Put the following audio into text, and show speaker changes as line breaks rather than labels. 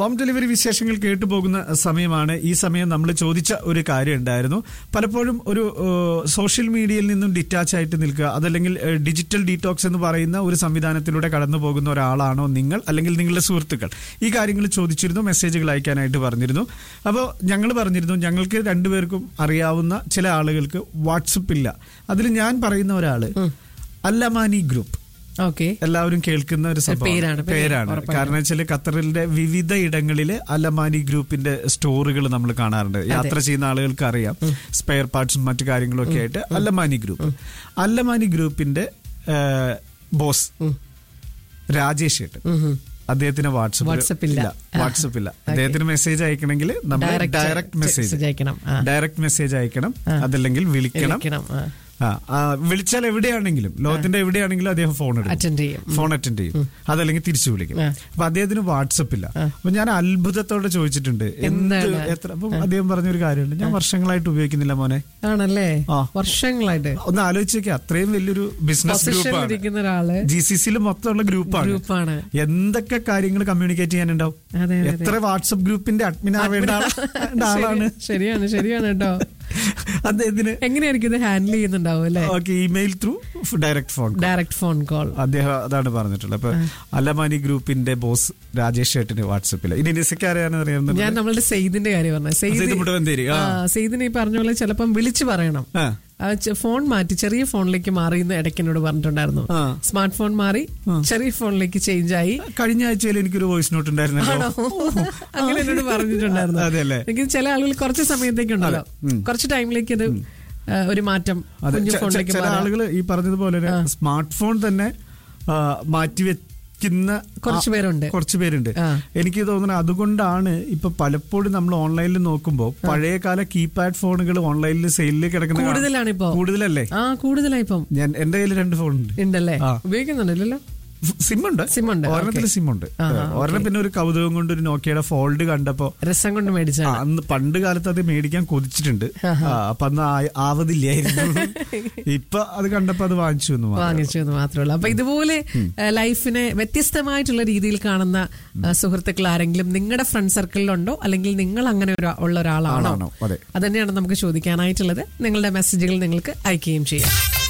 Home delivery വിശേഷങ്ങൾ കേട്ടു പോകുന്ന സമയമാണ് ഈ സമയം നമ്മൾ ചോദിച്ച ഒരു കാര്യം ഉണ്ടായിരുന്നു പലപ്പോഴും ഒരു ഏഹ്, സോഷ്യൽ മീഡിയയിൽ നിന്നും ഡിറ്റാച്ച് ആയിട്ട് നിൽക്കുക അതല്ലെങ്കിൽ ഏഹ്, ഡിജിറ്റൽ ഡീറ്റോക്സ് എന്ന് പറയുന്ന ഒരു സംവിധാനത്തിലൂടെ കടന്നു പോകുന്ന ഒരാളാണോ നിങ്ങൾ അല്ലെങ്കിൽ നിങ്ങളുടെ സുഹൃത്തുക്കൾ ഈ കാര്യങ്ങൾ ചോദിച്ചിരുന്നു മെസ്സേജുകൾ അയക്കാനായിട്ട് പറഞ്ഞിരുന്നു അപ്പോൾ ഞങ്ങൾ പറഞ്ഞിരുന്നു ഞങ്ങൾക്ക് രണ്ടുപേർക്കും അറിയാവുന്ന ചില ആളുകൾക്ക് വാട്സപ്പ് ഇല്ല അതിൽ ഞാൻ പറയുന്ന ഒരാള് അല്ലമാനി ഗ്രൂപ്പ്
ഓക്കെ
എല്ലാവരും കേൾക്കുന്ന ഒരു സംഭവം
പേരാണ്, പേര്
പേരാണ്
ഉറപ്പായിട്ടും.
കാരണം വെച്ചാൽ ഖത്തറിന്റെ വിവിധ ഇടങ്ങളില് അലമാനി ഗ്രൂപ്പിന്റെ സ്റ്റോറുകൾ നമ്മൾ കാണാറുണ്ട് യാത്ര ചെയ്യുന്ന ആളുകൾക്ക് അറിയാം സ്പെയർ പാർട്സും മറ്റു കാര്യങ്ങളും ഒക്കെ ആയിട്ട് അല്ലമാനി ഗ്രൂപ്പ് അല്ലമാനി ഗ്രൂപ്പിന്റെ ബോസ് രാജേഷ് ഏട്ടൻ അദ്ദേഹത്തിന് വാട്സപ്പ്
വാട്സപ്പ് ഇല്ല.
വാട്സപ്പ് ഇല്ല അദ്ദേഹത്തിന് മെസ്സേജ് അയക്കണമെങ്കിൽ നമ്മൾ
Direct
ഡയറക്റ്റ് മെസ്സേജ്
message അയക്കണം. ആ.
ഡയറക്റ്റ് മെസ്സേജ് അയക്കണം അതല്ലെങ്കിൽ വിളിക്കണം
വിളിക്കണം, ആ.
ആ, ആ, വിളിച്ചാൽ എവിടെയാണെങ്കിലും ലോകത്തിന്റെ എവിടെയാണെങ്കിലും അദ്ദേഹം ഫോൺ എടുക്കും
അറ്റൻഡ് ചെയ്യും
ഫോൺ അറ്റൻഡ് ചെയ്യും അതല്ലെങ്കിൽ തിരിച്ചു വിളിക്കും
ആ.
അപ്പൊ അദ്ദേഹത്തിന് വാട്സപ്പ് ഇല്ല അപ്പൊ ഞാൻ അത്ഭുതത്തോടെ ചോദിച്ചിട്ടുണ്ട് എന്ത്
എന്താണ്?
എത്ര അപ്പൊ അദ്ദേഹം പറഞ്ഞൊരു കാര്യമുണ്ട് ഞാൻ വർഷങ്ങളായിട്ട് ഉപയോഗിക്കുന്നില്ല മോനെ
ആണല്ലേ
ആ.
വർഷങ്ങളായിട്ട്
ഒന്ന് ആലോചിച്ച് നോക്കിയ അത്രയും വലിയൊരു ബിസിനസ്
പൊസിഷനിൽ
ഗ്രൂപ്പാണ്
ഇരിക്കുന്ന ഒരാള്
ജി സി സിയിൽ മൊത്തമുള്ള ഗ്രൂപ്പാണ്
ഗ്രൂപ്പാണ്
എന്തൊക്കെ കാര്യങ്ങൾ കമ്മ്യൂണിക്കേറ്റ് ചെയ്യാനുണ്ടാവും
അതെ, അതെ.
എത്ര വാട്സപ്പ് ഗ്രൂപ്പിന്റെ അഡ്മിൻ ആവേണ്ട ആളാ- ആളാണ്
ശരിയാണ് ശരിയാണ് കേട്ടോ
അദ്ദേഹത്തിന്
എങ്ങനെയായിരിക്കും ഇത് ഹാൻഡിൽ ചെയ്യുന്നുണ്ടാവും അല്ലേ
okay email through direct phone
direct phone call
അദ്ദേഹം അതാണ് പറഞ്ഞിട്ടുള്ളത് അപ്പൊ അലമാനി ഗ്രൂപ്പിന്റെ ബോസ് രാജേഷ് ചേട്ടന് വാട്സപ്പിൽ ഇനി നിസയ്ക്ക് അറിയാന്ന് അറിയാവുന്ന
ഞാൻ നമ്മളുടെ സെയ്ദിന്റെ കാര്യം പറഞ്ഞു
സെയ്ദ് മുട്ടുവന്തേരി, ആ.
സെയ്ദിനെ ഈ പറഞ്ഞ പോലെ ചിലപ്പം വിളിച്ചു പറയണം
ആ.
ആ ചെ- ഫോൺ മാറ്റി ചെറിയ ഫോണിലേക്ക് മാറിയെന്ന് ഇടയ്ക്ക് എന്നോട് പറഞ്ഞിട്ടുണ്ടായിരുന്നു
ആ.
സ്മാർട്ട് ഫോൺ മാറി ചെറിയ ഫോണിലേക്ക് ചേഞ്ച് ആയി
കഴിഞ്ഞ ആഴ്ചയിൽ എനിക്കൊരു വോയിസ് നോട്ട് ഉണ്ടായിരുന്നല്ലോ
ആണോ അങ്ങനെ എന്നോട് പറഞ്ഞിട്ടുണ്ടായിരുന്നു
അതെ അല്ലേ?
എനിക്ക് ചില ആളുകൾ കുറച്ച് സമയത്തേക്കുണ്ടല്ലോ കുറച്ച് ടൈമിലേക്ക് അത് ആ, ഒരു മാറ്റം
അതെ
കുഞ്ഞു
ചെ- ചെ-
ഫോണിലേക്ക്
ചില
മാറാം.
ആളുകൾ ഈ പറഞ്ഞതുപോലെ സ്മാർട്ട് ഫോൺ തന്നെ ആ, മാറ്റി വെക്കുന്ന
കുറച്ച്
ആ-
പേരുണ്ട്.
കുറച്ച് പേരുണ്ട്
ആ.
എനിക്ക് തോന്നുന്നത് അതുകൊണ്ടാണ് ഇപ്പൊ പലപ്പോഴും നമ്മൾ ഓൺലൈനിൽ നോക്കുമ്പോൾ പഴയകാല കീപാഡ് ഫോണുകൾ ഓൺലൈനിൽ സെയിലിൽ കിടക്കുന്ന കാണാം.
കൂടുതലാണ് ഇപ്പോ
കൂടുതലല്ലേ
ആ കൂടുതലായി ഇപ്പം
ഞാൻ എന്റെ കയ്യിൽ രണ്ട് ഫോണുണ്ട്
ഉണ്ടല്ലേ
ആ.
ഉപയോഗിക്കുന്നുണ്ടല്ലോ
സിം ഉണ്ട്
സിം ഉണ്ട്,
ഒരെണ്ണത്തിൽ
ഓക്കേ.
സിം ഉണ്ട്
ആഹാ,
ഒരെണ്ണം പിന്നെ ഒരു കൗതുകം കൊണ്ട് ഒരു നോക്കിയുടെ ഫോൾഡ് കണ്ടപ്പോ
രസം കൊണ്ട്
ആ,
മേടിച്ചാണ്
അന്ന് പണ്ട് കാലത്ത് അത് മേടിക്കാൻ കൊതിച്ചിട്ടുണ്ട് ആ, അപ്പൊ അന്ന് ആ- ആവതില്ലായിരുന്നു ഇപ്പൊ അത് കണ്ടപ്പോ അത് വാങ്ങിച്ചു എന്ന് മാത്രം.
വാങ്ങിച്ചു എന്ന് മാത്രമേ ഉള്ളൂ അപ്പൊ ഇതുപോലെ ആ, ലൈഫിനെ വ്യത്യസ്തമായിട്ടുള്ള രീതിയിൽ കാണുന്ന ആ, സുഹൃത്തുക്കൾ ആരെങ്കിലും നിങ്ങളുടെ ഫ്രണ്ട് സർക്കിളിലുണ്ടോ അല്ലെങ്കിൽ നിങ്ങൾ അങ്ങനെ ഒരു ഉള്ള ഒരാളാണോ
ആണാണോ? അതെ.
അത് തന്നെയാണ് നമുക്ക് ചോദിക്കാനായിട്ടുള്ളത് നിങ്ങളുടെ മെസ്സേജുകൾ നിങ്ങൾക്ക് അയക്കുകയും ചെയ്യാം